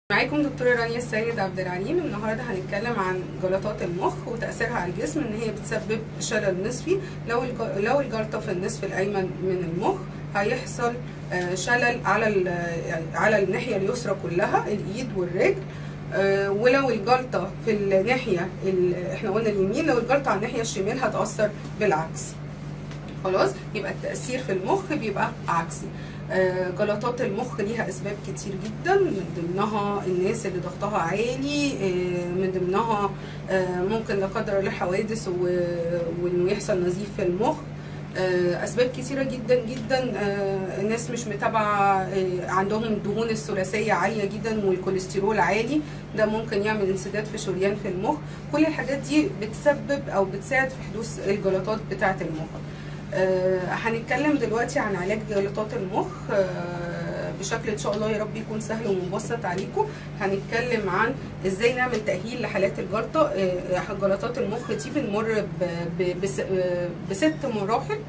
معاكم دكتورة رانيا السيد عبد العليم النهارده هنتكلم عن جلطات المخ وتأثيرها على الجسم ان هي بتسبب شلل نصفي لو الج- لو الجلطة في النصف الأيمن من المخ هيحصل آه، شلل على ال- على الناحية اليسرى كلها الإيد والرجل آه، ولو الجلطة في الناحية ال- احنا قلنا اليمين لو الجلطة على الناحية الشمال هتأثر بالعكس خلاص يبقى التأثير في المخ بيبقى عكسي آه، جلطات المخ ليها اسباب كتير جدا من ضمنها الناس اللي ضغطها عالي آه، من ضمنها آه، ممكن لا قدر الله حوادث و- وانه يحصل نزيف في المخ آه، اسباب كتيره جدا جدا آه، الناس مش متابعه آه، عندهم الدهون الثلاثيه عاليه جدا والكوليسترول عالي ده ممكن يعمل انسداد في شريان في المخ كل الحاجات دي بتسبب او بتساعد في حدوث الجلطات بتاعه المخ آه، هنتكلم دلوقتي عن علاج جلطات المخ آه، بشكل ان شاء الله يا رب يكون سهل ومبسط عليكم هنتكلم عن ازاي نعمل تاهيل لحالات الجلطه آه، جلطات المخ دي بنمر ب- ب- بس- آه، بست مراحل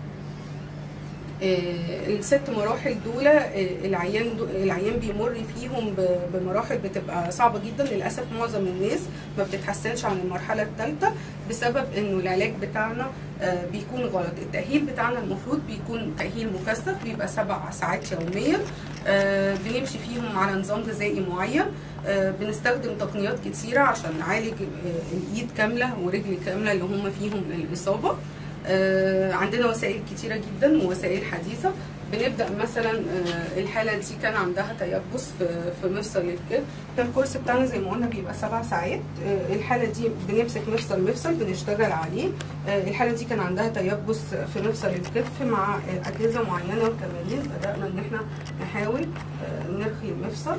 آه، الست مراحل دول آه، العيان دو- العيان بيمر فيهم ب- بمراحل بتبقى صعبه جدا للاسف معظم الناس ما بتتحسنش عن المرحله الثالثه بسبب انه العلاج بتاعنا آه، بيكون غلط التاهيل بتاعنا المفروض بيكون تاهيل مكثف بيبقى سبع ساعات يوميا آه، بنمشي فيهم على نظام غذائي معين آه، بنستخدم تقنيات كتيره عشان نعالج آه، الايد كامله ورجل كامله اللي هم فيهم الاصابه آه، عندنا وسائل كتيره جدا ووسائل حديثه بنبدا مثلا آه، الحاله دي كان عندها تيبس في في مفصل الكتف كان الكورس بتاعنا زي ما قلنا بيبقى سبع ساعات آه، الحاله دي بنمسك مفصل مفصل بنشتغل عليه آه، الحاله دي كان عندها تيبس في مفصل الكتف مع آه، اجهزه معينه وتمارين بدانا ان احنا نحاول آه، نرخي المفصل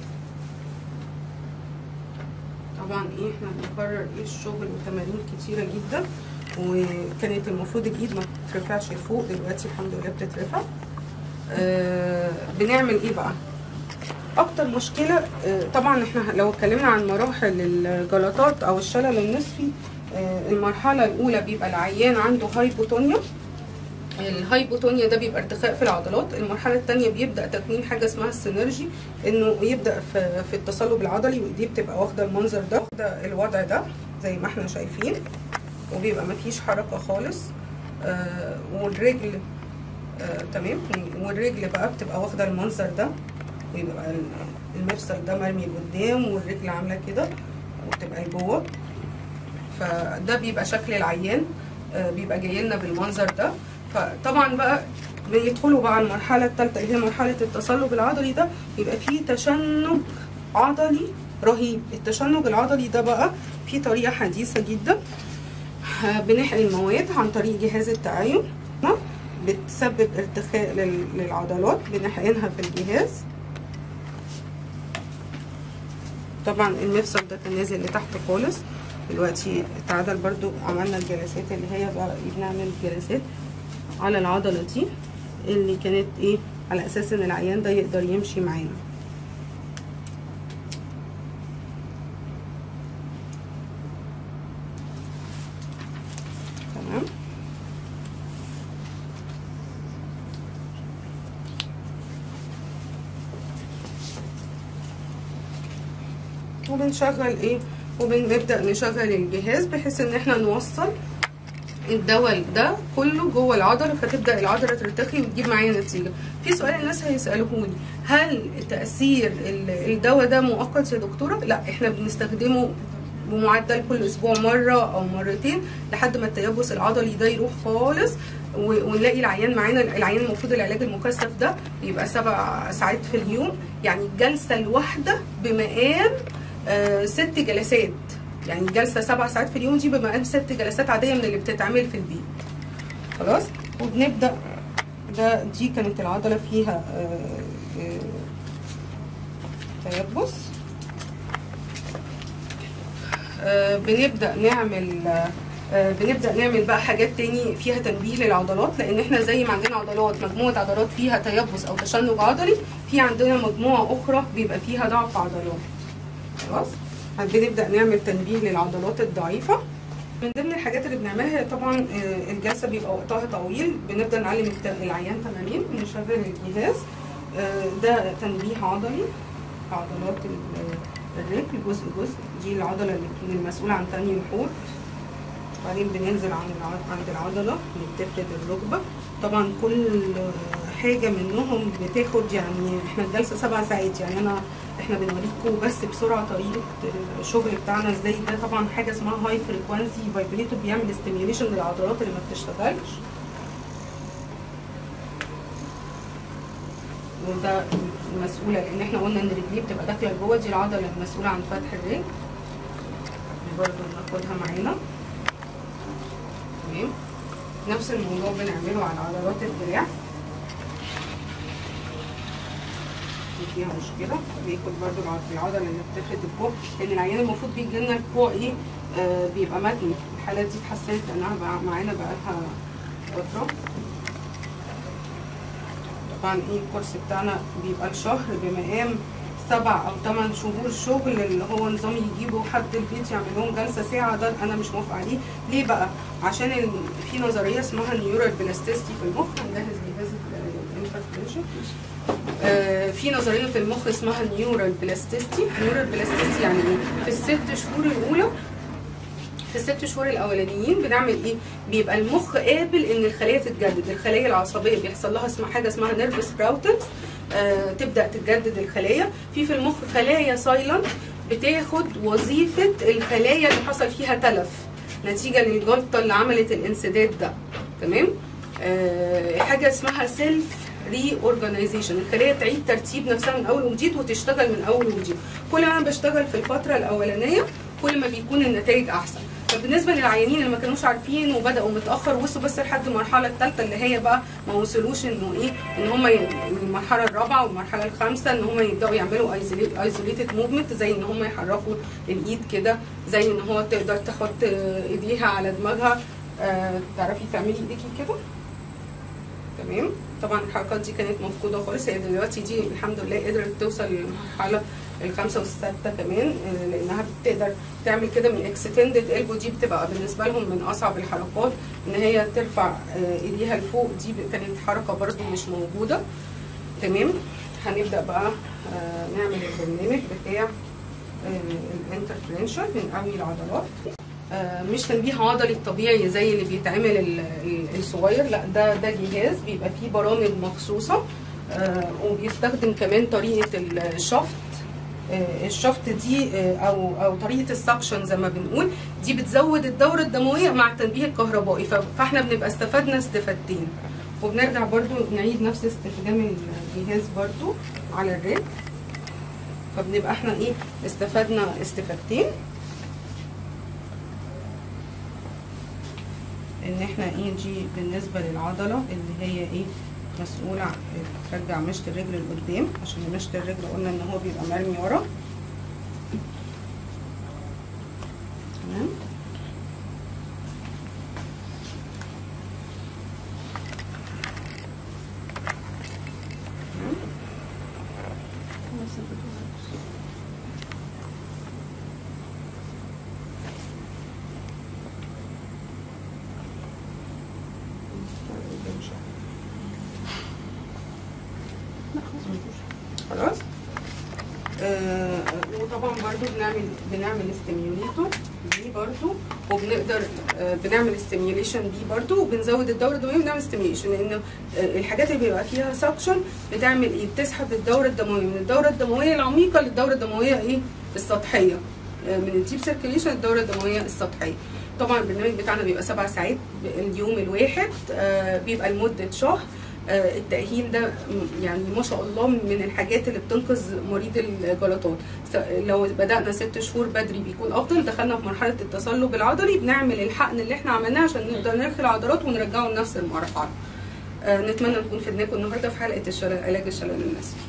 طبعا ايه احنا بنكرر ايه الشغل وتمارين كتيره جدا وكانت المفروض الايد ما تترفعش لفوق دلوقتي الحمد لله بتترفع آه بنعمل ايه بقى اكتر مشكله آه طبعا احنا لو اتكلمنا عن مراحل الجلطات او الشلل النصفي آه المرحله الاولى بيبقى العيان عنده هايبوتونيا الهايبوتونيا ده بيبقى ارتخاء في العضلات المرحله الثانيه بيبدا تكوين حاجه اسمها السينرجي انه يبدا في, في التصلب العضلي وايديه بتبقى واخده المنظر ده واخده الوضع ده زي ما احنا شايفين وبيبقى مفيش حركه خالص آه والرجل آه تمام والرجل بقى بتبقى واخده المنظر ده ويبقى المفصل ده مرمي لقدام والرجل عامله كده وبتبقى لجوه فده بيبقى شكل العيان آه بيبقى جاي لنا بالمنظر ده فطبعا بقى بيدخلوا بقى المرحله الثالثه اللي هي مرحله التصلب العضلي ده يبقى فيه تشنج عضلي رهيب التشنج العضلي ده بقى في طريقه حديثه جدا بنحقن المواد عن طريق جهاز التعاين بتسبب ارتخاء للعضلات بنحقنها في الجهاز طبعا المفصل ده كان نازل لتحت خالص دلوقتي اتعدل برضو عملنا الجلسات اللي هي بقى بنعمل جلسات على العضلة دي اللي كانت ايه على اساس ان العيان ده يقدر يمشي معانا تمام وبنشغل ايه وبنبدا نشغل الجهاز بحيث ان احنا نوصل الدواء ده كله جوه العضله فتبدا العضله ترتخي وتجيب معايا نتيجه في سؤال الناس هيسالوهولي هل تاثير الدواء ده مؤقت يا دكتوره لا احنا بنستخدمه بمعدل كل اسبوع مره او مرتين لحد ما التيبس العضلي ده يروح خالص ونلاقي العيان معانا العيان المفروض العلاج المكثف ده بيبقى سبع ساعات في اليوم يعني الجلسه الواحده بمقام آه ست جلسات يعني جلسه سبع ساعات في اليوم دي بمقام ست جلسات عاديه من اللي بتتعمل في البيت خلاص وبنبدا ده دي كانت العضله فيها آه آه تيبس آه بنبدا نعمل آه بنبدا نعمل بقى حاجات تاني فيها تنبيه للعضلات لان احنا زي ما عندنا عضلات مجموعه عضلات فيها تيبس او تشنج عضلي في عندنا مجموعه اخرى بيبقى فيها ضعف عضلات خلاص بنبدا نعمل تنبيه للعضلات الضعيفه من ضمن الحاجات اللي بنعملها طبعا الجلسه بيبقى وقتها طويل بنبدا نعلم العيان تمارين بنشغل الجهاز ده تنبيه عضلي عضلات ال- الرجل جزء جزء دي العضله اللي بتكون المسؤوله عن تاني الحوض بعدين بننزل عن الع- عند العضله اللي بتفرد الركبه طبعا كل حاجه منهم بتاخد يعني احنا الجلسه سبع ساعات يعني انا احنا بنوريكم بس بسرعه طريقه الشغل بتاعنا ازاي ده طبعا حاجه اسمها هاي فريكوانسي فايبريتور بيعمل ستيميوليشن للعضلات اللي ما بتشتغلش وده المسؤوله لان احنا قلنا ان رجليه بتبقى داخله جوه دي العضله المسؤوله عن فتح الرجل برضه ناخدها معانا تمام نفس الموضوع بنعمله على عضلات الدراع دي فيها مشكله بياخد برضه الع- العضله اللي بتفرد الكوع لان العيان المفروض بيجي لنا الكوع ايه آه بيبقى متني الحاله دي اتحسنت لانها بقى معانا بقالها فتره طبعا ايه الكورس بتاعنا بيبقى الشهر بمقام سبع او ثمان شهور شغل اللي هو نظام يجيبوا حد البيت يعمل لهم جلسه ساعه ده انا مش موافقه عليه ليه بقى عشان ال... في نظريه اسمها النيورال بلاستيستي في المخ هنجهز جهاز الانترفيرنشن آه في نظريه في المخ اسمها النيورال بلاستيستي النيورال بلاستيستي يعني ايه في الست شهور الاولى في الست شهور الاولانيين بنعمل ايه بيبقى المخ قابل ان الخلايا تتجدد الخلايا العصبيه بيحصل لها اسمها حاجه اسمها نيرف سبراوتنج آه تبدا تتجدد الخلايا في في المخ خلايا سايلنت بتاخد وظيفه الخلايا اللي حصل فيها تلف نتيجه للجلطه اللي عملت الانسداد ده تمام آه حاجه اسمها سيلف ري اورجانيزيشن الخليه تعيد ترتيب نفسها من اول وجديد وتشتغل من اول وجديد كل ما انا بشتغل في الفتره الاولانيه كل ما بيكون النتائج احسن فبالنسبه للعيانين اللي ما كانوش عارفين وبداوا متاخر وصلوا بس لحد المرحله الثالثه اللي هي بقى ما وصلوش انه ايه ان هم المرحله الرابعه والمرحله الخامسه ان هم يبداوا يعملوا ايزوليتد موفمنت زي ان هم يحركوا الايد كده زي ان هو تقدر تحط ايديها على دماغها آه تعرفي تعملي ايديكي كده تمام طبعا الحركات دي كانت مفقوده خالص هي دلوقتي دي الحمد لله قدرت توصل للمرحله الخامسه والسادسه كمان لانها بتقدر تعمل كده من اكستندد البو دي بتبقى بالنسبه لهم من اصعب الحركات ان هي ترفع ايديها لفوق دي كانت حركه برده مش موجوده تمام هنبدا بقى نعمل البرنامج بتاع الانترفرنشال بنقوي العضلات مش تنبيه عضلي طبيعي زي اللي بيتعمل الصغير لا ده ده جهاز بيبقى فيه برامج مخصوصه وبيستخدم كمان طريقه الشفط الشفط دي او او طريقه السكشن زي ما بنقول دي بتزود الدوره الدمويه مع التنبيه الكهربائي فاحنا بنبقى استفدنا استفادتين وبنرجع برضو نعيد نفس استخدام الجهاز برضو على الرجل فبنبقى احنا ايه استفدنا استفادتين ان احنا ايه دي بالنسبه للعضله اللي هي ايه مسؤوله ترجع مشط الرجل لقدام عشان مشط الرجل قلنا ان هو بيبقى مرمي ورا تمام خلاص آه وطبعا برضو بنعمل بنعمل استيميوليتور دي برضو وبنقدر آه بنعمل استيميوليشن دي برضو وبنزود الدوره الدمويه وبنعمل استيميوليشن لان آه الحاجات اللي بيبقى فيها سكشن بتعمل ايه بتسحب الدوره الدمويه من الدوره الدمويه العميقه للدوره الدمويه ايه السطحيه آه من الديب سيركيليشن للدوره الدمويه السطحيه طبعا البرنامج بتاعنا بيبقى سبع ساعات اليوم الواحد آه بيبقى لمده شهر التأهيل ده يعني ما شاء الله من الحاجات اللي بتنقذ مريض الجلطات لو بدأنا ست شهور بدري بيكون أفضل دخلنا في مرحلة التصلب العضلي بنعمل الحقن اللي احنا عملناه عشان نقدر نرخي العضلات ونرجعه لنفس المرحلة نتمنى نكون فدناكم النهارده في حلقة الشلل علاج الشلل النسفي